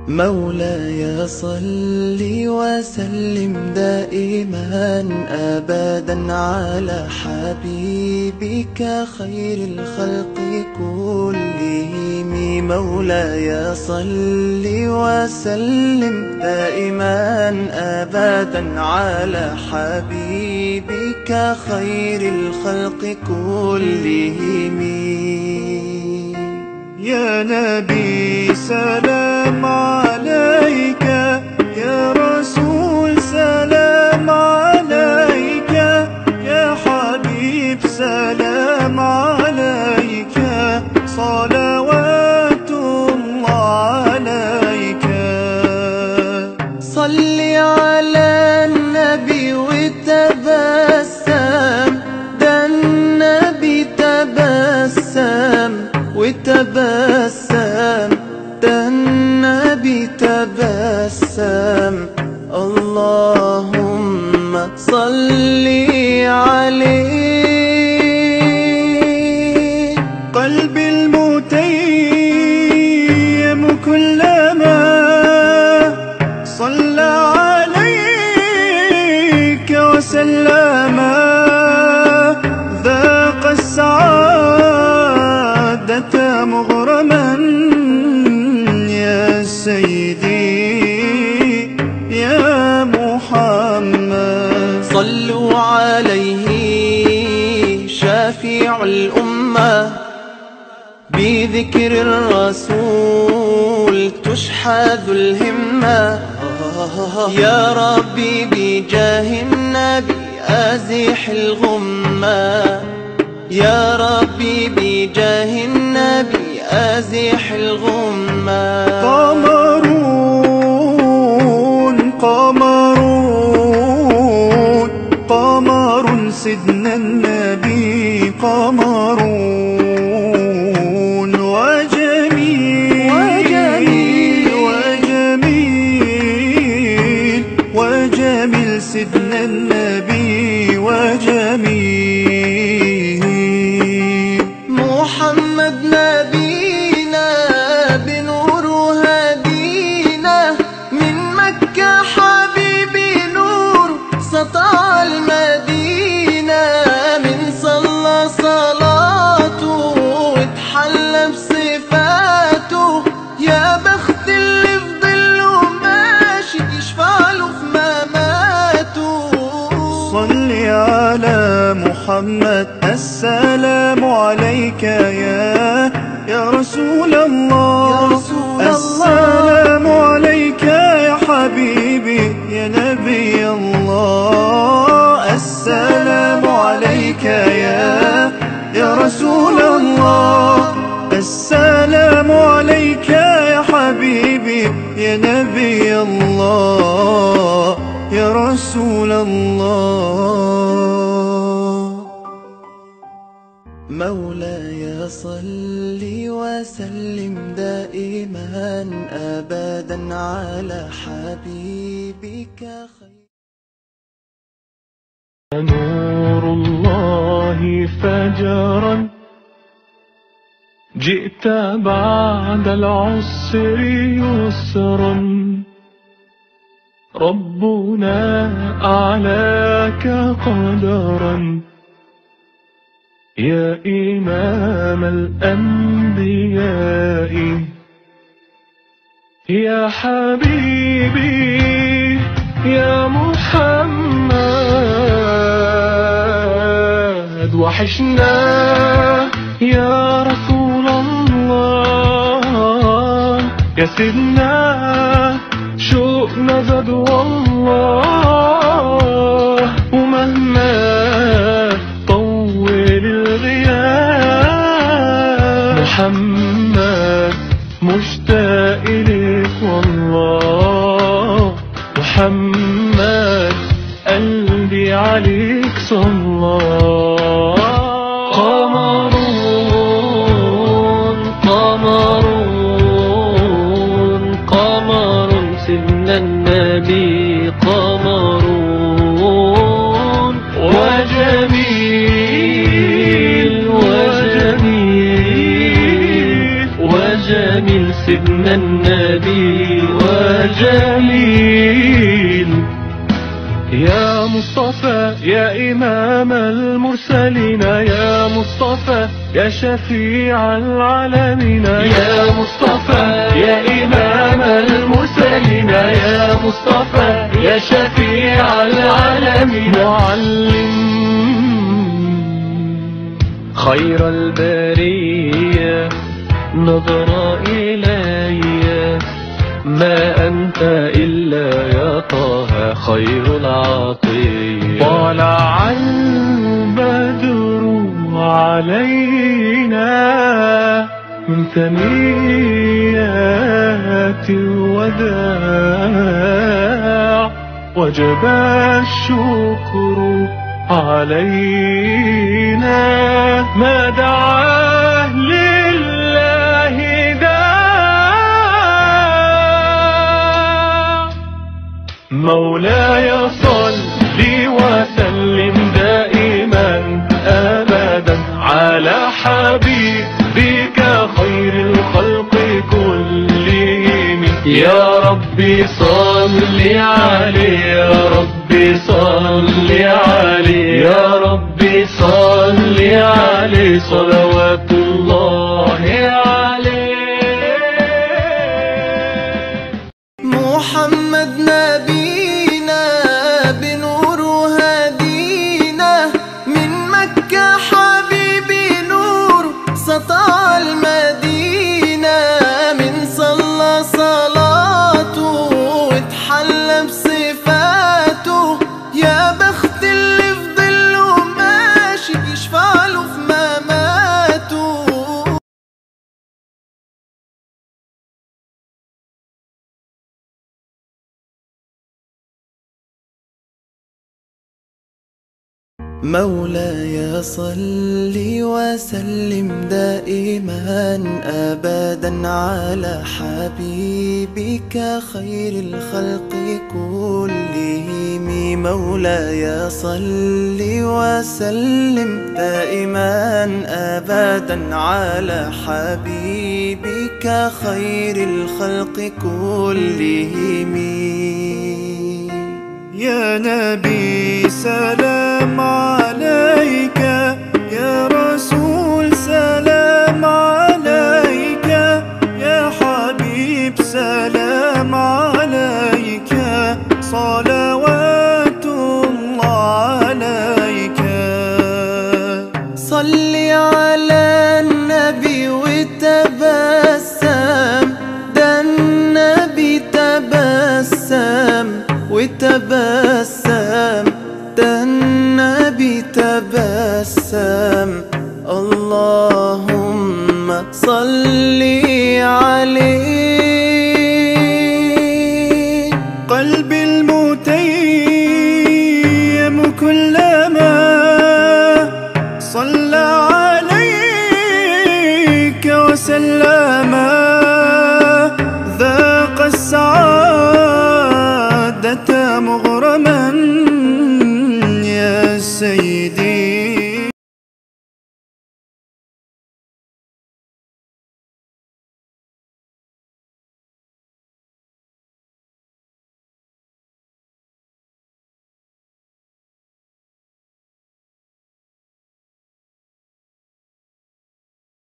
مولاي صل وسلم دائما ابدا على حبيبك خير الخلق كلهم مولاي صل وسلم دائما ابدا على حبيبك خير الخلق كلهم يا نبي سلام عليك يا رسول سلام عليك يا حبيب سلام عليك صلوات الله عليك صل على النبي وتبسم ده النبي تبسم وتبسم ده النبي تبسم اللهم صل عليه قلبي المتيم كلما صلى عليك وسلم ذاق السعادة مغرما يا سيدي يا محمد صلوا عليه شافع الأمة بذكر الرسول تشحذ الهمة يا ربي بجاه النبي أزح الغمة يا ربي بجاه النبي أزح الغمة قمرون قمرون قمر سيدنا النبي قمرون وجميل وجميل وجميل وجميل سيدنا النبي وجميل محمد نبينا بنور هدينا من مكة حبيبي نور سطع المدينة من صلى صلاته واتحلى بصفاته يا بخت اللي في ظله ماشي يشفع له في مماته صل على محمد السلام عليك يا يا رسول الله يا رسول الله. السلام عليك يا حبيبي يا نبي الله السلام عليك يا يا رسول الله السلام عليك يا حبيبي يا نبي الله يا رسول الله مولاي صل وسلم دائما ابدا على حبيبك خير نور الله فجرا جئت بعد العسر يسرا ربنا أعلاك قدرا يا إمام الأنبياء يا حبيبي يا محمد وحشنا يا رسول الله يا سيدنا شوقنا زاد والله ومهما طول الغياب محمد مشتاق إليك والله محمد قلبي عليك صلى قمرون قمرون قمر سيدنا النبي قمرون وجميل وجميل وجميل سيدنا النبي جميل يا مصطفى يا إمام المرسلين يا مصطفى يا شفيع العالمين يا مصطفى يا إمام المرسلين يا مصطفى يا شفيع العالمين معلم خير البرية نظر إلي ما أنت إلا يا طه خير العطية طلع البدر علينا من ثنيات الوداع وجب الشكر علينا ما دعاه لله داع مولاي صل وسلم دائما ابدا على حبيبك خير الخلق كلهم يا ربي صل عليه يا ربي صل عليه يا ربي صل عليه صلوات الله عليه محمد نبينا بنور هدينا من مكة حبيبي نور سطع المدينة من صلى صلاته واتحلى بصفاته يا بخت اللي في ظله ماشي يشفع له في مماته مولاي صل وسلم دائما ابدا على حبيبك خير الخلق كلهم مولاي صل وسلم دائما ابدا على حبيبك خير الخلق كلهم يا نبي سلام عليك يا رسول سلام عليك يا حبيب سلام عليك صلوات الله عليك صل على النبي وتبسم ده النبي تبسم وتبسم ده النبي تبسم اللهم صل عليه قلبي المتيم كلما صلى عليك وسلم ذاق السعادة مغنى